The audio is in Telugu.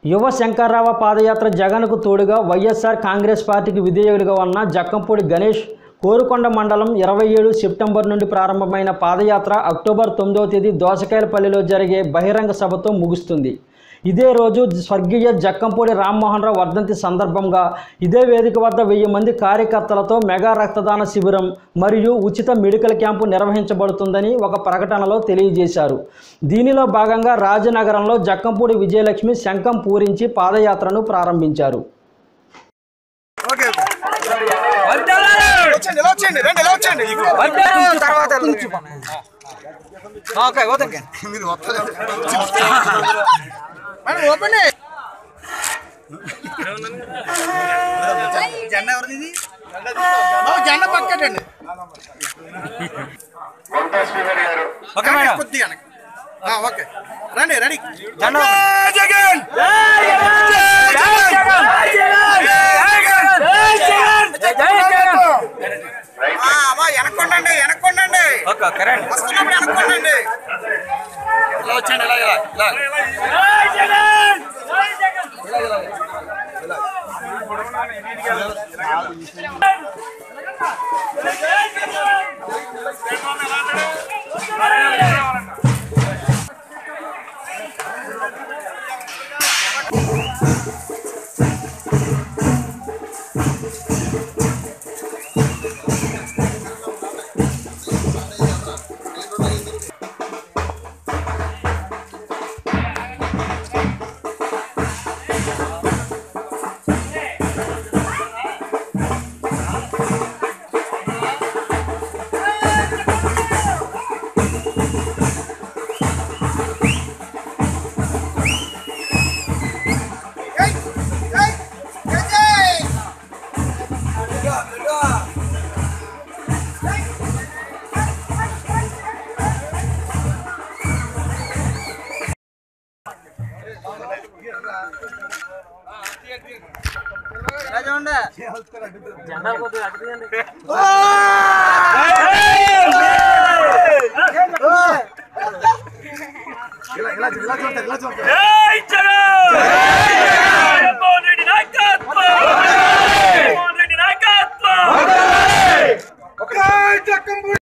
యువ శంకర్రావ పాదయాత్ర జగన్కు తోడుగా వైఎస్ఆర్ కాంగ్రెస్ పార్టీకి విధేయుడిగా ఉన్న జక్కంపూడి గణేష్ కోరుకొండ మండలం ఇరవై ఏడు సెప్టెంబర్ నుండి ప్రారంభమైన పాదయాత్ర అక్టోబర్ తొమ్మిదవ తేదీ దోసకాయలపల్లిలో జరిగే బహిరంగ సభతో ముగుస్తుంది ఇదే రోజు స్వర్గీయ జక్కంపూడి రామ్మోహన్ రావు వర్ధంతి సందర్భంగా ఇదే వేదిక వద్ద వెయ్యి మంది కార్యకర్తలతో మెగా రక్తదాన శిబిరం మరియు ఉచిత మెడికల్ క్యాంపు నిర్వహించబడుతుందని ఒక ప్రకటనలో తెలియజేశారు దీనిలో భాగంగా రాజనగరంలో జక్కంపూడి విజయలక్ష్మి శంఖం పూరించి పాదయాత్రను ప్రారంభించారు ఓకే వచ్చండి ఇలా వచ్చండి రండి ఇలా వచ్చండి తర్వాత ఓకే ఓకే మీరు వస్తలేదు మేడం ఓపెన్ జెండా ఎవరిది ఇది బాబు జెండా పక్కటండి ఓకే మేడం కొద్దిగా వెనక్కి. ఆ, ఓకే రండి రెడీ జెండా జగన్ వెనక్కొండండి వెనక్కొండండి ఓకే ఓకే రండి వస్తున్నప్పుడు వెనక్కొండండి ఇలా వచ్చండి ఇలా ఇలా ఇలా ఏయ్ ఏయ్ ఏయ్ ఇలా ఇలా ఇలా చూడతారు ఇలా చూడతారు